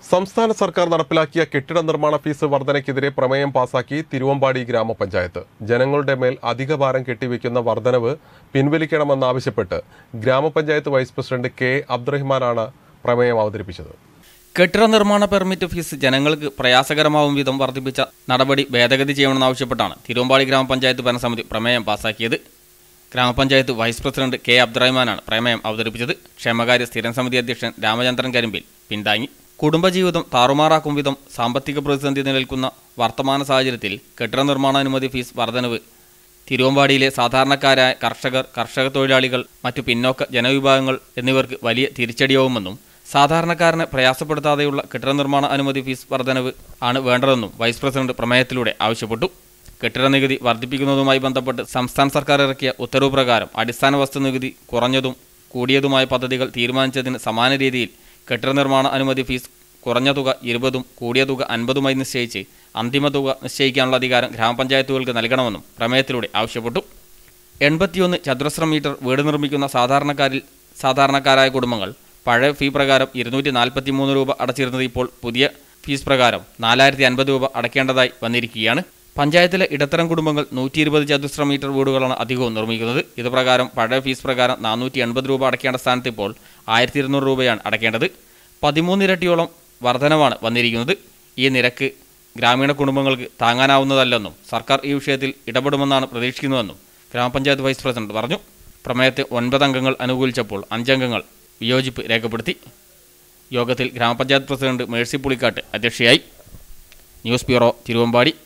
സംസ്ഥാന സർക്കാർ നടപ്പിലാക്കിയ കെട്ടിട നിർമ്മാണ ഫീസ് വർധനയ്ക്കെതിരെ പ്രമേയം പാസാക്കി തിരുവമ്പാടി ഗ്രാമപഞ്ചായത്ത് ജനങ്ങളുടെ മേൽ അധിക ഭാരം കെട്ടിവെക്കുന്ന വർധനവ് പിൻവലിക്കണമെന്നാവശ്യപ്പെട്ട് ഗ്രാമപഞ്ചായത്ത് വൈസ് പ്രസിഡന്റ് കെ അബ്ദുറഹിമാനാണ് പ്രമേയം അവതരിപ്പിച്ചത് കെട്ടിട നിർമ്മാണ പെർമിറ്റ് ഫീസ് ജനങ്ങൾക്ക് പ്രയാസകരമാവും വിധം വർദ്ധിപ്പിച്ച നടപടി ഭേദഗതി ചെയ്യണമെന്നാവശ്യപ്പെട്ടാണ് തിരുവമ്പാടി ഗ്രാമപഞ്ചായത്ത് ഭരണസമിതി പ്രമേയം പാസാക്കിയത് ഗ്രാമപഞ്ചായത്ത് വൈസ് പ്രസിഡന്റ് കെ അബ്ദുറഹ്മാനാണ് പ്രമേയം അവതരിപ്പിച്ചത് ക്ഷേമകാര്യ സ്ഥിരം സമിതി അധ്യക്ഷൻ രാമചന്ദ്രൻ കരിമ്പിൽ പിന്താങ്ങി കുടുംബജീവിതം താറുമാറാക്കും വിധം സാമ്പത്തിക പ്രതിസന്ധി നിലനിൽക്കുന്ന വർത്തമാന സാഹചര്യത്തിൽ കെട്ടിട നിർമ്മാണാനുമതി ഫീസ് വർധനവ് തിരുവമ്പാടിയിലെ സാധാരണക്കാരായ കർഷകർ കർഷക തൊഴിലാളികൾ മറ്റു പിന്നോക്ക ജനവിഭാഗങ്ങൾ എന്നിവർക്ക് വലിയ തിരിച്ചടിയാവുമെന്നും സാധാരണക്കാരനെ പ്രയാസപ്പെടുത്താതെയുള്ള കെട്ടിട നിർമ്മാണ അനുമതി ഫീസ് വർധനവ് ആണ് വേണ്ടതെന്നും വൈസ് പ്രസിഡന്റ് പ്രമേയത്തിലൂടെ ആവശ്യപ്പെട്ടു കെട്ടിട നികുതി വർദ്ധിപ്പിക്കുന്നതുമായി ബന്ധപ്പെട്ട് സംസ്ഥാന സർക്കാർ ഇറക്കിയ ഉത്തരവ് പ്രകാരം അടിസ്ഥാന വസ്തു നികുതി കുറഞ്ഞതും കൂടിയതുമായ പദ്ധതികൾ തീരുമാനിച്ചതിന് സമാന രീതിയിൽ കെട്ടിട നിർമ്മാണ അനുമതി ഫീസ് കുറഞ്ഞ തുക ഇരുപതും കൂടിയ തുക അൻപതുമായി നിശ്ചയിച്ച് അന്തിമ തുക നിശ്ചയിക്കാനുള്ള അധികാരം ഗ്രാമപഞ്ചായത്തുകൾക്ക് നൽകണമെന്നും പ്രമേയത്തിലൂടെ ആവശ്യപ്പെട്ടു എൺപത്തിയൊന്ന് ചതുരശ്ര മീറ്റർ വീട് നിർമ്മിക്കുന്ന സാധാരണക്കാരിൽ സാധാരണക്കാരായ കുടുംബങ്ങൾ പഴയ ഫീ പ്രകാരം ഇരുന്നൂറ്റി നാൽപ്പത്തി മൂന്ന് രൂപ അടച്ചിരുന്നത് ഇപ്പോൾ പുതിയ ഫീസ് പ്രകാരം നാലായിരത്തി അൻപത് രൂപ അടയ്ക്കേണ്ടതായി വന്നിരിക്കുകയാണ് പഞ്ചായത്തിലെ ഇടത്തരം കുടുംബങ്ങൾ നൂറ്റി ഇരുപത് ചതുരശ്ര മീറ്റർ വീടുകളാണ് അധികവും നിർമ്മിക്കുന്നത് ഇത് പ്രകാരം പഴയ ഫീസ് പ്രകാരം നാനൂറ്റി എൺപത് രൂപ അടയ്ക്കേണ്ട സ്ഥാനത്ത് ഇപ്പോൾ ആയിരത്തി ഇരുന്നൂറ് രൂപയാണ് അടയ്ക്കേണ്ടത് പതിമൂന്നിരട്ടിയോളം വർധനവാണ് വന്നിരിക്കുന്നത് ഈ നിരക്ക് ഗ്രാമീണ കുടുംബങ്ങൾക്ക് താങ്ങാനാവുന്നതല്ലെന്നും സർക്കാർ ഈ വിഷയത്തിൽ ഇടപെടുമെന്നാണ് പ്രതീക്ഷിക്കുന്നതെന്നും ഗ്രാമപഞ്ചായത്ത് വൈസ് പ്രസിഡന്റ് പറഞ്ഞു പ്രമേയത്തെ ഒൻപത് അംഗങ്ങൾ അനുകൂലിച്ചപ്പോൾ അഞ്ചംഗങ്ങൾ വിയോജിപ്പ് രേഖപ്പെടുത്തി യോഗത്തിൽ ഗ്രാമപഞ്ചായത്ത് പ്രസിഡന്റ് മേഴ്സി പുളിക്കാട്ട് അധ്യക്ഷയായി ന്യൂസ് ബ്യൂറോ തിരുവമ്പാടി